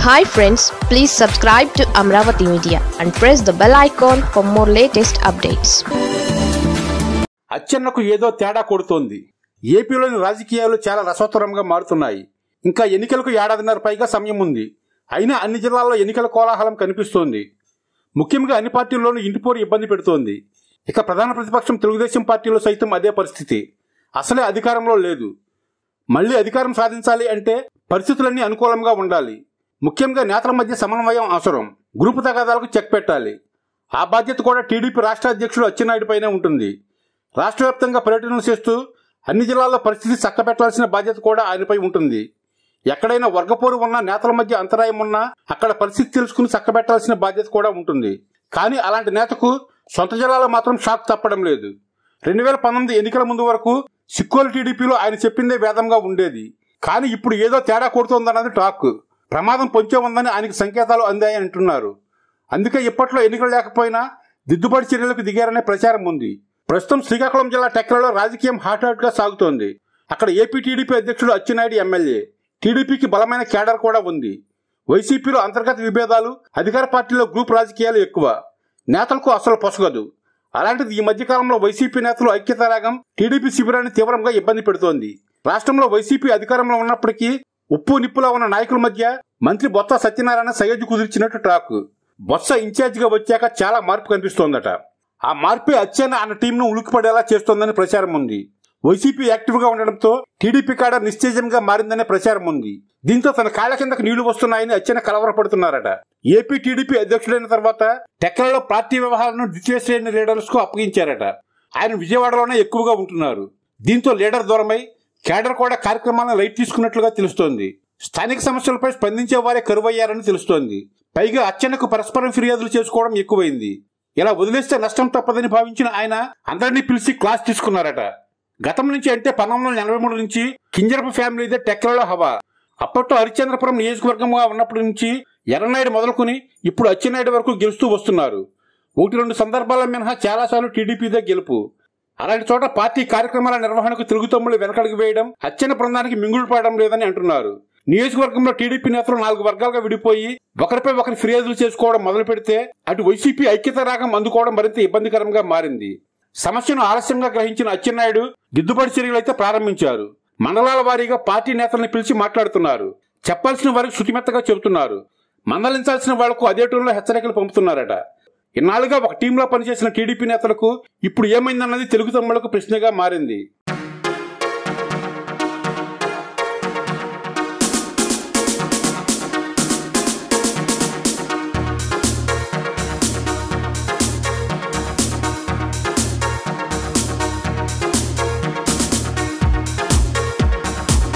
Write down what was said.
hi friends please subscribe to Amaravati media and press the bell icon for more latest updates అచ్చెన్నకు ఏదో తేడా కొడుతోంది ఏపీలోని రాజకీయాలు చాలా రసవత్తరంగా మారుతున్నాయి ఇంకా ఎన్నికలకు ఏడాదిన్నర పైగా సమయం ఉంది అయినా అన్ని జిల్లాల్లో ఎన్నికల కోలాహలం కనిపిస్తోంది ముఖ్యంగా అన్ని పార్టీల్లోనూ ఇంటిపోరు ఇబ్బంది పెడుతోంది ఇక ప్రధాన ప్రతిపక్షం తెలుగుదేశం పార్టీలో సైతం అదే పరిస్థితి అసలే అధికారంలో లేదు మళ్ళీ అధికారం సాధించాలి అంటే పరిస్థితులన్నీ అనుకూలంగా ఉండాలి ముఖ్యంగా నేతల మధ్య సమన్వయం అవసరం గ్రూపు తగాదాలకు చెక్ పెట్టాలి ఆ బాధ్యత కూడా టీడీపీ రాష్ట్ర అధ్యక్షుడు అచ్చెన్నాయుడిపైనే ఉంటుంది రాష్ట్ర వ్యాప్తంగా పర్యటనలు చేస్తూ అన్ని జిల్లాల్లో పరిస్థితి చక్కబెట్టాల్సిన బాధ్యత కూడా ఆయనపై ఉంటుంది ఎక్కడైనా వర్గపోరు ఉన్నా నేతల మధ్య అంతరాయం ఉన్నా అక్కడ పరిస్థితి తెలుసుకుని చక్కబెట్టాల్సిన బాధ్యత కూడా ఉంటుంది కానీ అలాంటి నేతకు సొంత జిల్లాలో మాత్రం షాక్ తప్పడం లేదు రెండు వేల పంతొమ్మిది ఎన్నికల ముందు వరకు సిక్కోలు టీడీపీలో ఆయన చెప్పిందే వేదంగా ఉండేది కానీ ఇప్పుడు ఏదో తేడా కొడుతోందన్నది టాక్ ప్రమాదం పొంచే ఉందని ఆయనకు సంకేతాలు అందాయని అంటున్నారు అందుకే ఇప్పట్లో ఎన్నికలు లేకపోయినా దిద్దుబాటు చర్యలకు దిగారనే ప్రచారం ఉంది ప్రస్తుతం శ్రీకాకుళం జిల్లా టెక్కలలో రాజకీయం హాట్ హాట్ గా సాగుతోంది అక్కడ ఏపీ టీడీపీ అధ్యక్షుడు అచ్చెన్నాయుడు ఎమ్మెల్యే టీడీపీకి బలమైన కేడర్ కూడా ఉంది వైసీపీలో అంతర్గత విభేదాలు అధికార పార్టీలో గ్రూప్ రాజకీయాలు ఎక్కువ నేతలకు అసలు పొసగదు అలాంటిది ఈ మధ్య కాలంలో వైసీపీ నేతలు ఐక్యత రాగం టీడీపీ శిబిరాన్ని తీవ్రంగా ఇబ్బంది పెడుతోంది రాష్ట్రంలో వైసీపీ అధికారంలో ఉన్నప్పటికీ ఉప్పు నిప్పులా ఉన్న నాయకుల మధ్య మంత్రి బొత్స సత్యనారాయణ సయోధ్య కుదిర్చినట్టు టాక్ బొత్స ఇన్ఛార్జిగా వచ్చాక చాలా మార్పు కనిపిస్తోందట ఆ మార్పే అచ్చెన్న అన్న టీంను ఉలిక్కిపడేలా చేస్తోందని ప్రచారం ఉంది వైసీపీ యాక్టివ్ గా ఉండడంతో టీడీపీ కాడ నిశ్చేజంగా మారిందనే ప్రచారం ఉంది దీంతో తన కాళ్ల కిందకు నీళ్లు వస్తున్నాయని అచ్చెన్న కలవరపడుతున్నారట ఏపీ టీడీపీ అధ్యక్షుడైన తర్వాత టెక్కలలో పార్టీ వ్యవహారాలను ద్వితీయ శ్రేణి లీడర్స్ కు అప్పగించారట ఆయన విజయవాడలోనే ఎక్కువగా ఉంటున్నారు దీంతో లీడర్ దూరమై కేడర్ కూడా కార్యక్రమాలను లైట్ తీసుకున్నట్లుగా తెలుస్తోంది స్థానిక సమస్యలపై స్పందించే వారే కరువయ్యారని తెలుస్తోంది పైగా అచ్చెన్నకు పరస్పరం ఫిర్యాదులు చేసుకోవడం ఎక్కువైంది ఇలా వదిలేస్తే నష్టం తప్పదని భావించిన ఆయన అందరినీ పిలిచి క్లాస్ తీసుకున్నారట గతం నుంచి అంటే పంతొమ్మిది వందల ఎనభై మూడు నుంచి కింజరపు ఫ్యామిలీదే టెక్కలలో హవా అప్పట్లో హరిశ్చంద్రపురం నియోజకవర్గంగా ఉన్నప్పటి నుంచి ఎర్రనాయుడు మొదలుకుని ఇప్పుడు అచ్చెన్నాయుడు వరకు గెలుస్తూ వస్తున్నారు ఒకటి రెండు సందర్భాల మినహా చాలాసార్లు టీడీపీదే గెలుపు అలాంటి చోట పార్టీ కార్యక్రమాల నిర్వహణకు తిరుగుతమ్ములు వెనకడుగు వేయడం అచ్చెన్న బృందానికి మింగుడు పడడం లేదని అంటున్నారు నియోజకవర్గంలో టీడీపీ నేతలు నాలుగు వర్గాలుగా విడిపోయి ఒకరిపై ఒకరి ఫిర్యాదులు చేసుకోవడం మొదలు పెడితే అటు వైసీపీ ఐక్యత రాగం అందుకోవడం మరింత ఇబ్బందికరంగా మారింది సమస్యను ఆలస్యంగా గ్రహించిన అచ్చెన్నాయుడు దిద్దుబాటు చర్యలైతే ప్రారంభించారు మండలాల వారీగా పార్టీ నేతల్ని పిలిచి మాట్లాడుతున్నారు చెప్పాల్సిన వారికి శుతిమెత్తగా చెబుతున్నారు మందలించాల్సిన వాళ్లకు అదే టూర్లో హెచ్చరికలు పంపుతున్నారట ఇన్నాళ్లుగా ఒక టీంలో పనిచేసిన టీడీపీ నేతలకు ఇప్పుడు ఏమైందన్నది తెలుగు తమ్ముళ్లకు ప్రశ్నగా మారింది